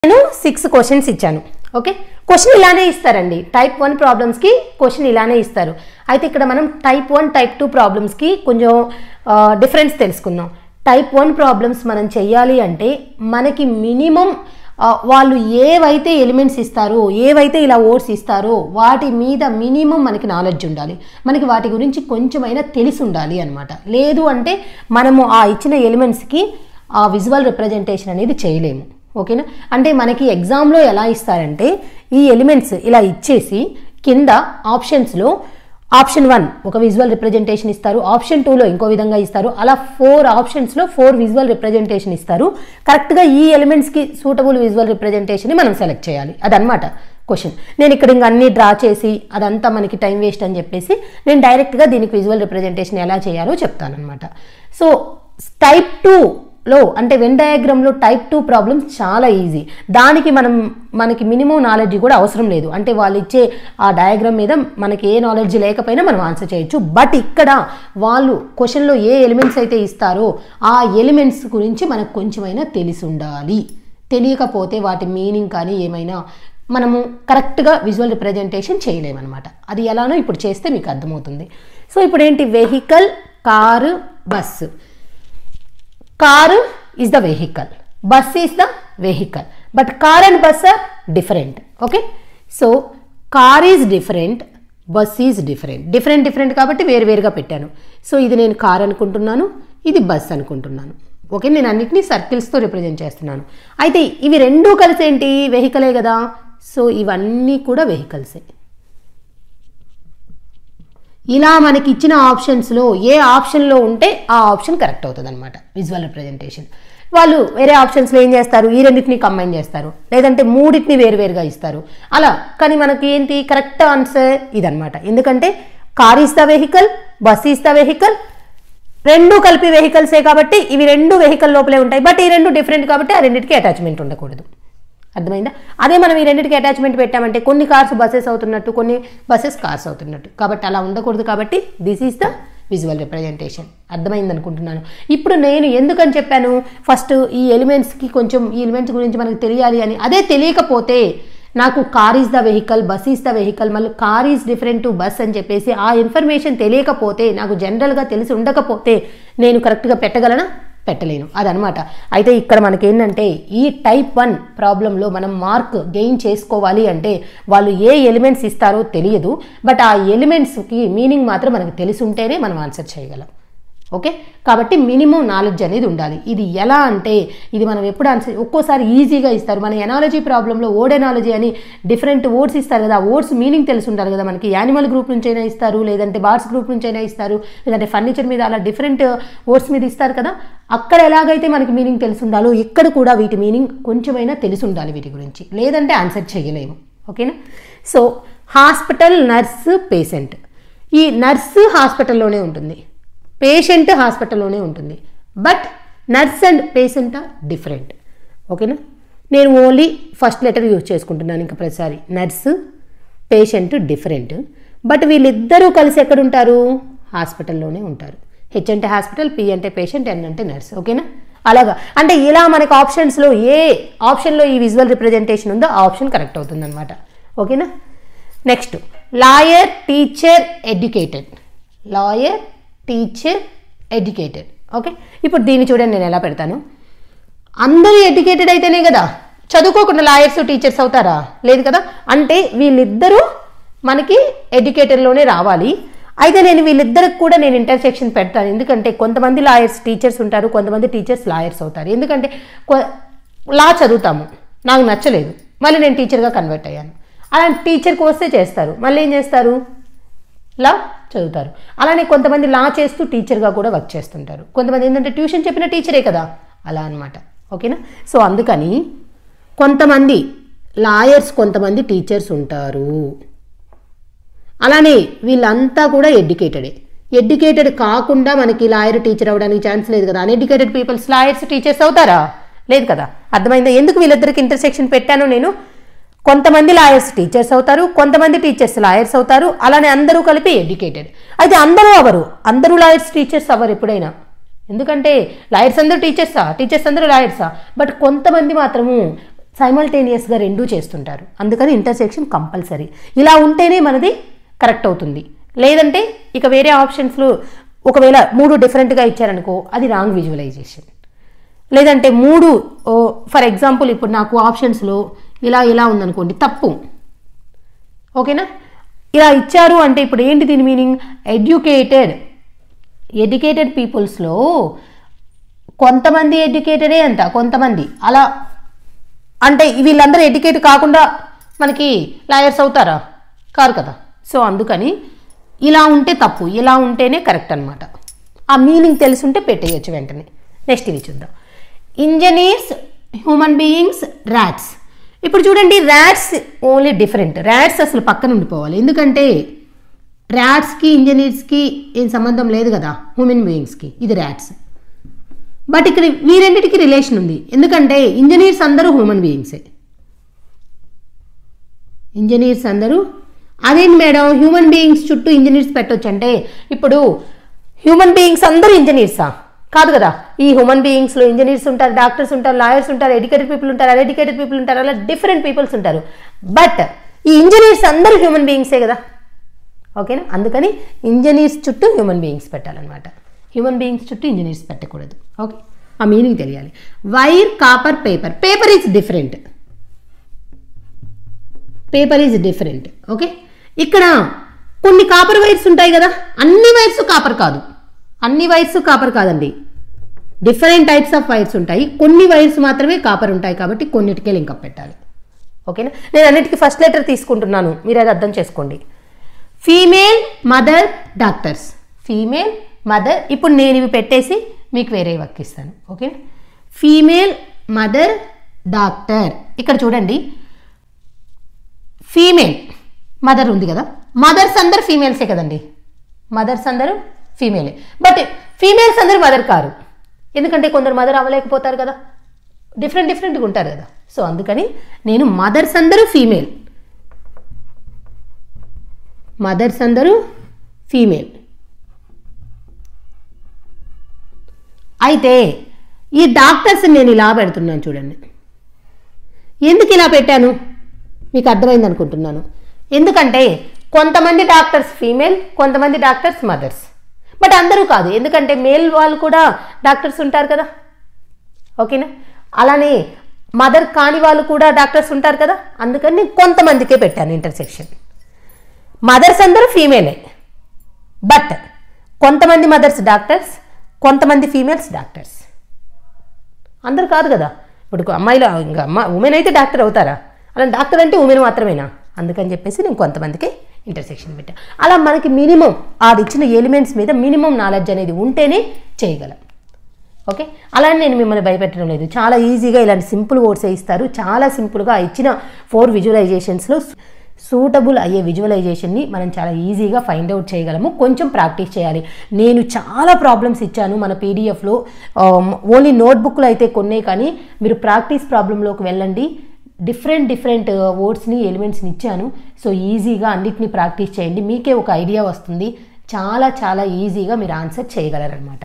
నేను six questions ఇచ్చాను okay question ఇలానే ఇస్తారండి టైప్ వన్ ప్రాబ్లమ్స్కి క్వశ్చన్ ఇలానే ఇస్తారు అయితే ఇక్కడ మనం టైప్ వన్ టైప్ టూ ప్రాబ్లమ్స్కి కొంచెం డిఫరెన్స్ తెలుసుకుందాం టైప్ వన్ ప్రాబ్లమ్స్ మనం చెయ్యాలి అంటే మనకి మినిమం వాళ్ళు ఏవైతే ఎలిమెంట్స్ ఇస్తారో ఏవైతే ఇలా ఓట్స్ ఇస్తారో వాటి మీద మినిమం మనకి నాలెడ్జ్ ఉండాలి మనకి వాటి గురించి కొంచెమైనా తెలిసి ఉండాలి అనమాట లేదు అంటే మనము ఆ ఇచ్చిన ఎలిమెంట్స్కి ఆ విజువల్ రిప్రజెంటేషన్ అనేది చేయలేము ఓకేనా అంటే మనకి ఎగ్జామ్లో ఎలా ఇస్తారంటే ఈ ఎలిమెంట్స్ ఇలా ఇచ్చేసి కింద ఆప్షన్స్లో ఆప్షన్ వన్ ఒక విజువల్ రిప్రజెంటేషన్ ఇస్తారు ఆప్షన్ టూలో ఇంకో విధంగా ఇస్తారు అలా ఫోర్ ఆప్షన్స్లో ఫోర్ విజువల్ రిప్రజెంటేషన్ ఇస్తారు కరెక్ట్గా ఈ ఎలిమెంట్స్కి సూటబుల్ విజువల్ రిప్రజెంటేషన్ని మనం సెలెక్ట్ చేయాలి అదనమాట క్వశ్చన్ నేను ఇక్కడ ఇంకా అన్ని డ్రా చేసి అదంతా మనకి టైం వేస్ట్ అని చెప్పేసి నేను డైరెక్ట్గా దీనికి విజువల్ రిప్రజెంటేషన్ ఎలా చేయాలో చెప్తానమాట సో టైప్ టూ లో అంటే వెన్ డయాగ్రామ్లో టైప్ టూ ప్రాబ్లమ్స్ చాలా ఈజీ దానికి మనం మనకి మినిమం నాలెడ్జ్ కూడా అవసరం లేదు అంటే వాళ్ళు ఇచ్చే ఆ డయాగ్రామ్ మీద మనకి ఏ నాలెడ్జ్ లేకపోయినా మనం ఆన్సర్ చేయొచ్చు బట్ ఇక్కడ వాళ్ళు క్వశ్చన్లో ఏ ఎలిమెంట్స్ అయితే ఇస్తారో ఆ ఎలిమెంట్స్ గురించి మనకు కొంచెమైనా తెలిసి ఉండాలి తెలియకపోతే వాటి మీనింగ్ కానీ ఏమైనా మనము కరెక్ట్గా విజువల్ రిప్రజెంటేషన్ చేయలేమన్నమాట అది ఎలానో ఇప్పుడు చేస్తే మీకు అర్థమవుతుంది సో ఇప్పుడు ఏంటి vehicle car bus car is the vehicle bus is the vehicle but car and bus are different okay so car is different bus is different different different కాబట్టి వేరు వేరుగా పెట్టాను సో ఇది నేను కార్ అనుకుంటున్నాను ఇది బస్ అనుకుంటున్నాను ఓకే నేను అన్నిటినీ సర్కిల్స్తో రిప్రజెంట్ చేస్తున్నాను అయితే ఇవి రెండూ కలిసి ఏంటి వెహికలే కదా సో ఇవన్నీ కూడా వెహికల్సే ఇలా మనకి ఇచ్చిన ఆప్షన్స్లో ఏ ఆప్షన్లో ఉంటే ఆ ఆప్షన్ కరెక్ట్ అవుతుంది అనమాట విజువల్ రిప్రజెంటేషన్ వాళ్ళు వేరే ఆప్షన్స్లో ఏం చేస్తారు ఈ రెండింటిని కంబైన్ చేస్తారు లేదంటే మూడింటిని వేరువేరుగా ఇస్తారు అలా కానీ మనకి ఏంటి కరెక్ట్ ఆన్సర్ ఇదనమాట ఎందుకంటే car is the vehicle bus is the vehicle రెండు కలిపి వెహికల్సే కాబట్టి ఇవి రెండు వెహికల్ లోపలే ఉంటాయి బట్ ఈ రెండు డిఫరెంట్ కాబట్టి ఆ రెండింటికి అటాచ్మెంట్ ఉండకూడదు అర్థమైందా అదే మనం ఈ రెండింటికి అటాచ్మెంట్ పెట్టామంటే కొన్ని కార్స్ బస్సెస్ అవుతున్నట్టు కొన్ని బస్సెస్ కార్స్ అవుతున్నట్టు కాబట్టి అలా ఉండకూడదు కాబట్టి this is the visual representation అర్థమైంది అనుకుంటున్నాను ఇప్పుడు నేను ఎందుకని చెప్పాను ఫస్ట్ ఈ ఎలిమెంట్స్కి కొంచెం ఈ ఎలిమెంట్స్ గురించి మనకు తెలియాలి అని అదే తెలియకపోతే నాకు car is the vehicle bus is the vehicle మళ్ళీ car is different to bus అని చెప్పేసి ఆ ఇన్ఫర్మేషన్ తెలియకపోతే నాకు జనరల్గా తెలిసి ఉండకపోతే నేను కరెక్ట్గా పెట్టగలనా పెట్టలేను అదనమాట అయితే ఇక్కడ మనకి ఏంటంటే ఈ టైప్ వన్ ప్రాబ్లంలో మనం మార్క్ గెయిన్ చేసుకోవాలి అంటే వాళ్ళు ఏ ఎలిమెంట్స్ ఇస్తారో తెలియదు బట్ ఆ ఎలిమెంట్స్కి మీనింగ్ మాత్రం మనకు తెలిసి ఉంటేనే మనం ఆన్సర్ చేయగలం ఓకే కాబట్టి మినిమం నాలెడ్జ్ అనేది ఉండాలి ఇది ఎలా అంటే ఇది మనం ఎప్పుడు ఆన్సర్ ఒక్కోసారి ఈజీగా ఇస్తారు మన ఎనాలజీ ప్రాబ్లంలో ఓడ్ ఎనాలజీ అని డిఫరెంట్ ఓట్స్ ఇస్తారు కదా ఆ ఓట్స్ మీనింగ్ తెలిసి ఉండాలి కదా మనకి యానిమల్ గ్రూప్ నుంచి అయినా ఇస్తారు లేదంటే బార్డ్స్ గ్రూప్ నుంచి అయినా ఇస్తారు లేదంటే ఫర్నిచర్ మీద అలా డిఫరెంట్ ఓట్స్ మీద ఇస్తారు కదా అక్కడ ఎలాగైతే మనకి మీనింగ్ తెలిసి ఉండాలో ఇక్కడ కూడా వీటి మీనింగ్ కొంచెమైనా తెలిసి ఉండాలి వీటి గురించి లేదంటే ఆన్సర్ చేయలేము ఓకేనా సో హాస్పిటల్ నర్సు పేషెంట్ ఈ నర్సు హాస్పిటల్లోనే ఉంటుంది పేషెంట్ హాస్పిటల్లోనే ఉంటుంది but nurse and patient are different ఓకేనా నేను ఓన్లీ ఫస్ట్ లెటర్ యూజ్ చేసుకుంటున్నాను ఇంకా ప్రతిసారి నర్సు పేషెంట్ డిఫరెంట్ బట్ వీళ్ళిద్దరూ కలిసి ఎక్కడ ఉంటారు హాస్పిటల్లోనే ఉంటారు హెచ్ అంటే హాస్పిటల్ పి అంటే పేషెంట్ ఎన్ అంటే నర్స్ ఓకేనా అలాగా అంటే ఇలా మనకు ఆప్షన్స్లో ఏ ఆప్షన్లో ఈ విజువల్ రిప్రజెంటేషన్ ఉందో ఆ ఆప్షన్ కరెక్ట్ అవుతుంది అనమాట ఓకేనా next lawyer teacher educated lawyer teacher educated okay ఇప్పుడు దీన్ని చూడండి నేను ఎలా పెడతాను అందరూ ఎడ్యుకేటెడ్ అయితేనే కదా చదువుకోకుండా లాయర్స్ టీచర్స్ అవుతారా లేదు కదా అంటే వీళ్ళిద్దరూ మనకి ఎడ్యుకేటెడ్లోనే రావాలి అయితే నేను వీళ్ళిద్దరికి కూడా నేను ఇంటర్సెక్షన్ పెడతాను ఎందుకంటే కొంతమంది లాయర్స్ టీచర్స్ ఉంటారు కొంతమంది టీచర్స్ లాయర్స్ అవుతారు ఎందుకంటే లా చదువుతాము నాకు నచ్చలేదు మళ్ళీ నేను టీచర్గా కన్వర్ట్ అయ్యాను అలా టీచర్కి వస్తే చేస్తారు మళ్ళీ ఏం చేస్తారు లా చదువుతారు అలానే కొంతమంది లా చేస్తూ టీచర్గా కూడా వర్క్ చేస్తుంటారు కొంతమంది ఏంటంటే ట్యూషన్ చెప్పిన టీచరే కదా అలా అనమాట ఓకేనా సో అందుకని కొంతమంది లాయర్స్ కొంతమంది టీచర్స్ ఉంటారు అలానే వీళ్ళంతా కూడా ఎడ్యుకేటెడే ఎడ్యుకేటెడ్ కాకుండా మనకి లాయర్ టీచర్ అవ్వడానికి ఛాన్స్ లేదు కదా అన్ఎడ్యుకేటెడ్ పీపుల్స్ లాయర్స్ టీచర్స్ అవుతారా లేదు కదా అర్థమైందా ఎందుకు వీళ్ళిద్దరికి ఇంటర్సెక్షన్ పెట్టాను నేను కొంతమంది లాయర్స్ టీచర్స్ అవుతారు కొంతమంది టీచర్స్ లాయర్స్ అవుతారు అలానే అందరూ కలిపి ఎడ్యుకేటెడ్ అయితే అందరూ అవరు అందరూ లాయర్స్ టీచర్స్ అవ్వరు ఎప్పుడైనా ఎందుకంటే లాయర్స్ అందరూ టీచర్సా టీచర్స్ అందరూ లాయర్సా బట్ కొంతమంది మాత్రము సైమల్టేనియస్గా రెండూ చేస్తుంటారు అందుకని ఇంటర్సెక్షన్ కంపల్సరీ ఇలా ఉంటేనే మనది కరెక్ట్ అవుతుంది లేదంటే ఇక వేరే ఆప్షన్స్లో ఒకవేళ మూడు డిఫరెంట్గా ఇచ్చారనుకో అది రాంగ్ విజువలైజేషన్ లేదంటే మూడు ఫర్ ఎగ్జాంపుల్ ఇప్పుడు నాకు ఆప్షన్స్లో ఇలా ఇలా ఉందనుకోండి తప్పు ఓకేనా ఇలా ఇచ్చారు అంటే ఇప్పుడు ఏంటి దీని మీనింగ్ ఎడ్యుకేటెడ్ ఎడ్యుకేటెడ్ పీపుల్స్లో కొంతమంది ఎడ్యుకేటెడే అంట కొంతమంది అలా అంటే వీళ్ళందరూ ఎడ్యుకేట్ కాకుండా మనకి లాయర్స్ అవుతారా కారు కదా సో అందుకని ఇలా ఉంటే తప్పు ఇలా ఉంటేనే కరెక్ట్ అనమాట ఆ మీనింగ్ తెలుసుంటే పెట్టేయచ్చు వెంటనే నెక్స్ట్ ఇది చూద్దాం ఇంజనీర్స్ హ్యూమన్ బీయింగ్స్ ర్యాట్స్ ఇప్పుడు చూడండి ర్యాట్స్ ఓన్లీ డిఫరెంట్ ర్యాట్స్ అసలు పక్కన ఉండిపోవాలి ఎందుకంటే ర్యాట్స్కి ఇంజనీర్స్కి ఏం సంబంధం లేదు కదా హ్యూమన్ బీయింగ్స్కి ఇది ర్యాట్స్ బట్ ఇక్కడ వీరెంటికి రిలేషన్ ఉంది ఎందుకంటే ఇంజనీర్స్ అందరూ హ్యూమన్ బీయింగ్సే ఇంజనీర్స్ అందరూ అదేంటి మేడం హ్యూమన్ బీయింగ్స్ చుట్టూ ఇంజనీర్స్ పెట్టొచ్చు అంటే ఇప్పుడు హ్యూమన్ బీయింగ్స్ అందరూ ఇంజనీర్సా కాదు కదా ఈ హ్యూమన్ బీయింగ్స్లో ఇంజనీర్స్ ఉంటారు డాక్టర్స్ ఉంటారు లాయర్స్ ఉంటారు ఎడ్యుకేటెడ్ పీపుల్ ఉంటారు అన్ఎడ్యుకేటెడ్ పీపుల్ ఉంటారు అలా డిఫరెంట్ పీపుల్స్ ఉంటారు బట్ ఈ ఇంజనీర్స్ అందరూ హ్యూమన్ బీయింగ్సే కదా ఓకేనా అందుకని ఇంజనీర్స్ చుట్టూ హ్యూమన్ బీయింగ్స్ పెట్టాలన్నమాట హ్యూమన్ బీయింగ్స్ చుట్టూ ఇంజనీర్స్ పెట్టకూడదు ఓకే ఆ మీనింగ్ తెలియాలి wire copper paper paper is different paper is different okay ఇక్కడ కొన్ని కాపర్ వైర్స్ ఉంటాయి కదా అన్ని వైర్స్ కాపర్ కాదు అన్ని వైర్స్ కాపర్ కాదండి డిఫరెంట్ టైప్స్ ఆఫ్ వైర్స్ ఉంటాయి కొన్ని వైర్స్ మాత్రమే కాపర్ ఉంటాయి కాబట్టి కొన్నిటికే లింకప్ పెట్టాలి ఓకేనా నేను అన్నిటికీ ఫస్ట్ లెటర్ తీసుకుంటున్నాను మీరు అది అర్థం చేసుకోండి female mother doctors female mother ఇప్పుడు నేను ఇవి పెట్టేసి మీకు వేరే వక్కిస్తాను ఓకే ఫీమేల్ మదర్ డాక్టర్ ఇక్కడ చూడండి ఫీమేల్ మదర్ ఉంది కదా మదర్స్ అందరు ఫీమేల్సే కదండి మదర్స్ అందరూ ఫీమేలే బట్ ఫీమేల్స్ అందరూ మదర్ కారు ఎందుకంటే కొందరు మదర్ అవ్వలేకపోతారు కదా డిఫరెంట్ డిఫరెంట్గా ఉంటారు కదా సో అందుకని నేను మదర్స్ అందరూ ఫీమేల్ మదర్స్ అందరూ ఫీమేల్ అయితే ఈ డాక్టర్స్ నేను ఇలా పెడుతున్నాను చూడండి ఎందుకు ఇలా పెట్టాను మీకు అర్థమైంది అనుకుంటున్నాను ఎందుకంటే కొంతమంది డాక్టర్స్ ఫీమేల్ కొంతమంది డాక్టర్స్ మదర్స్ బట్ అందరూ కాదు ఎందుకంటే మేల్ వాళ్ళు కూడా డాక్టర్స్ ఉంటారు కదా ఓకేనా అలానే మదర్ కాని వాళ్ళు కూడా డాక్టర్స్ ఉంటారు కదా అందుకని నేను కొంతమందికే పెట్టాను ఇంటర్సెక్షన్ మదర్స్ అందరూ ఫీమేలే బట్ కొంతమంది మదర్స్ డాక్టర్స్ కొంతమంది ఫీమేల్స్ డాక్టర్స్ అందరు కాదు కదా ఇప్పుడు అమ్మాయిలు ఇంకా అమ్మ ఉమెన్ అయితే డాక్టర్ అవుతారా అలా డాక్టర్ అంటే ఉమెన్ మాత్రమేనా అందుకని చెప్పేసి నేను కొంతమందికి ఇంటర్సెక్షన్ పెట్టా అలా మనకి మినిమం ఆడిచ్చిన ఎలిమెంట్స్ మీద మినిమం నాలెడ్జ్ అనేది ఉంటేనే చేయగలం ఓకే అలా నేను మిమ్మల్ని భయపెట్టడం లేదు చాలా ఈజీగా ఇలాంటి సింపుల్ వర్డ్స్ ఇస్తారు చాలా సింపుల్గా ఇచ్చిన ఫోర్ విజువలైజేషన్స్లో సూటబుల్ అయ్యే విజువలైజేషన్ని మనం చాలా ఈజీగా ఫైండ్ అవుట్ చేయగలము కొంచెం ప్రాక్టీస్ చేయాలి నేను చాలా ప్రాబ్లమ్స్ ఇచ్చాను మన పీడిఎఫ్లో ఓన్లీ నోట్బుక్లో అయితే కొన్నే కానీ మీరు ప్రాక్టీస్ ప్రాబ్లంలోకి వెళ్ళండి డిఫరెంట్ డిఫరెంట్ వర్డ్స్ని ఎలిమెంట్స్ని ఇచ్చాను సో ఈజీగా అన్నిటినీ ప్రాక్టీస్ చేయండి మీకే ఒక ఐడియా వస్తుంది చాలా చాలా ఈజీగా మీరు ఆన్సర్ చేయగలరనమాట